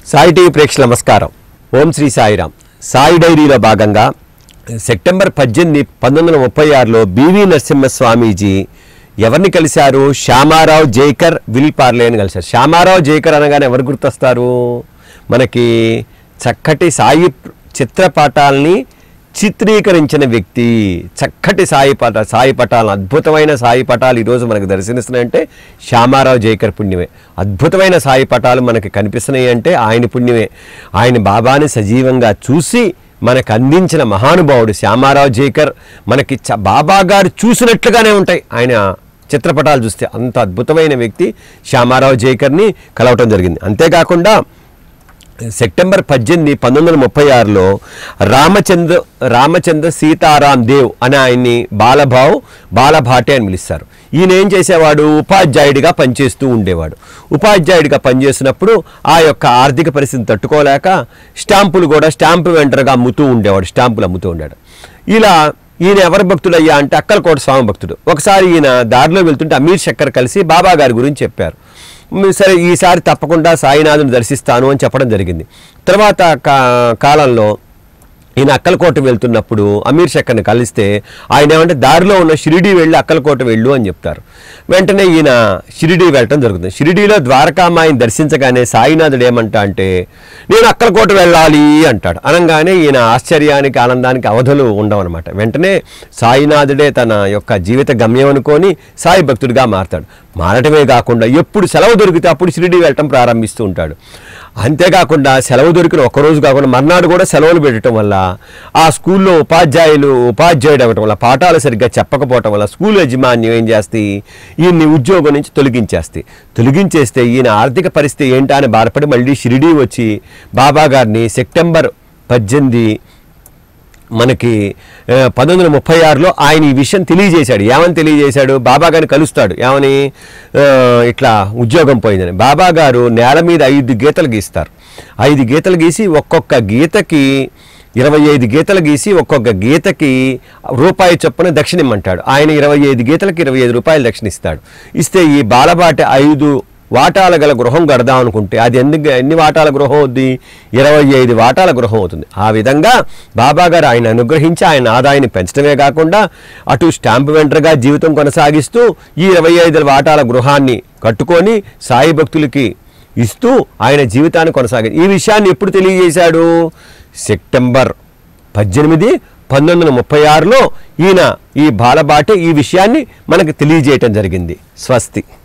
Sai TV ప్రేక్షకుల నమస్కారం ఓం శ్రీ సాయిరామ్ సాయి డైరీలో భాగంగా సెప్టెంబర్ పద్దెనిమిది పంతొమ్మిది వందల ముప్పై ఆరులో బివి నరసింహ స్వామీజీ ఎవరిని కలిశారు శ్యామారావు జైకర్ విల్ పార్లే అని కలిశారు శ్యామారావు జైకర్ అనగానే ఎవరు గుర్తొస్తారు మనకి చక్కటి సాయి చిత్రపటాల్ని చిత్రీకరించిన వ్యక్తి చక్కటి సాయి పట సాయి పటాలు అద్భుతమైన సాయి పటాలు ఈరోజు మనకు దర్శనిస్తున్నాయంటే శ్యామారావు జైకర్ పుణ్యమే అద్భుతమైన సాయి పటాలు మనకి కనిపిస్తున్నాయి అంటే ఆయన పుణ్యమే ఆయన బాబాని సజీవంగా చూసి మనకు అందించిన మహానుభావుడు శ్యామారావు జైకర్ మనకి చ- బాబా గారు చూసినట్లుగానే ఉంటాయి ఆయన చిత్రపటాలు చూస్తే అంత అద్భుతమైన వ్యక్తి శ్యామారావు జైకర్ని కలవటం జరిగింది అంతేకాకుండా సెప్టెంబర్ పద్దెనిమిది పంతొమ్మిది వందల ముప్పై ఆరులో రామచంద్ర రామచంద్ర సీతారాం దేవ్ అని ఆయన్ని బాలభావ్ బాలభాటే అని పిలుస్తారు ఈయన ఏం చేసేవాడు ఉపాధ్యాయుడిగా పనిచేస్తూ ఉండేవాడు ఉపాధ్యాయుడిగా పనిచేసినప్పుడు ఆ యొక్క ఆర్థిక పరిస్థితిని తట్టుకోలేక స్టాంపులు కూడా స్టాంపు వెంటర్గా అమ్ముతూ ఉండేవాడు స్టాంపులు అమ్ముతూ ఉండాడు ఇలా ఈయన ఎవరి భక్తుడయ్యా అంటే అక్కలకోట స్వామి భక్తుడు ఒకసారి ఈయన దారిలో వెళ్తుంటే అమీర్ శక్కర్ కలిసి బాబా గారి గురించి చెప్పారు "మ్, సరే ఈసారి తప్పకుండా సాయినాథుని దర్శిస్తాను అని చెప్పడం జరిగింది తర్వాత కా- కాలంలో ఈయన అక్కలకోట వెళ్తున్నప్పుడు అమీర్ శక్కర్ని కలిస్తే ఆయన ఏమంటే దారిలో ఉన్న షిరిడి వెళ్ళి అక్కలకోట వెళ్ళు అని చెప్తారు వెంటనే ఈయన షిరిడి వెళ్ళటం జరుగుతుంది షిరిడీలో ద్వారకామాయిని దర్శించగానే సాయినాథుడు ఏమంటా అంటే నేను అక్కలకోట వెళ్ళాలి అంటాడు అనగానే ఈయన ఆశ్చర్యానికి ఆనందానికి అవధులు ఉండవన్నమాట వెంటనే సాయినాథుడే తన యొక్క జీవిత గమ్యం అనుకొని సాయి భక్తుడిగా మారతాడు మారటమే కాకుండా ఎప్పుడు సెలవు దొరికితే అప్పుడు షిరిడి వెళ్ళటం ప్రారంభిస్తూ ఉంటాడు అంతేకాకుండా సెలవు దొరికిన ఒక్కరోజు కాకుండా మర్నాడు కూడా సెలవులు పెట్టడం వల్ల ఆ స్కూల్లో ఉపాధ్యాయులు ఉపాధ్యాయుడు అవ్వటం వల్ల పాఠాలు సరిగ్గా చెప్పకపోవటం వల్ల స్కూల్ యజమాన్యం ఏం చేస్తే ఈయన్ని ఉద్యోగం నుంచి తొలగించేస్తే తొలగించేస్తే ఈయన ఆర్థిక పరిస్థితి ఏంటా అని బాధపడి మళ్ళీ షిరిడీ వచ్చి బాబా గారిని సెప్టెంబర్ పద్దెనిమిది మనకి ఆ, పంతొమ్మిది వందల ముప్పై ఆరులో ఆయన ఈ విషయం తెలియజేశాడు ఏమని తెలియజేశాడు బాబా గారిని కలుస్తాడు ఏమని ఆ, ఇట్లా ఉద్యోగం పోయిందని బాబా గారు నేల మీద ఐదు గీతలు గీస్తారు ఐదు గీతలు గీసి ఒక్కొక్క గీతకి ఇరవై ఐదు గీతలు గీసి ఒక్కొక్క గీతకి రూపాయి చొప్పున దక్షిణ ఇమ్మంటాడు ఆయన ఇరవై ఐదు గీతలకి ఇరవై ఐదు రూపాయలు దక్షిణ ఇస్తాడు ఇస్తే ఈ బాలబాట ఐదు వాటాల గల గృహం కడదాం అనుకుంటే అది ఎన్ని ఎన్ని వాటాల గృహం అవుద్ది ఇరవై ఐదు వాటాల గృహం అవుతుంది ఆ విధంగా బాబా గారు ఆయన అనుగ్రహించి ఆయన ఆదాయాన్ని పెంచడమే కాకుండా అటు స్టాంప్ వెంటర్గా జీవితం కొనసాగిస్తూ ఈ ఇరవై ఐదు వాటాల గృహాన్ని కట్టుకొని సాయి భక్తులకి ఇస్తూ ఆయన జీవితాన్ని కొనసాగి ఈ విషయాన్ని ఎప్పుడు తెలియజేశాడు సెప్టెంబర్ పద్దెనిమిది పంతొమ్మిది వందల ముప్పై ఆరులో ఈయన ఈ బాలబాటే ఈ విషయాన్ని మనకు తెలియజేయటం జరిగింది స్వస్తి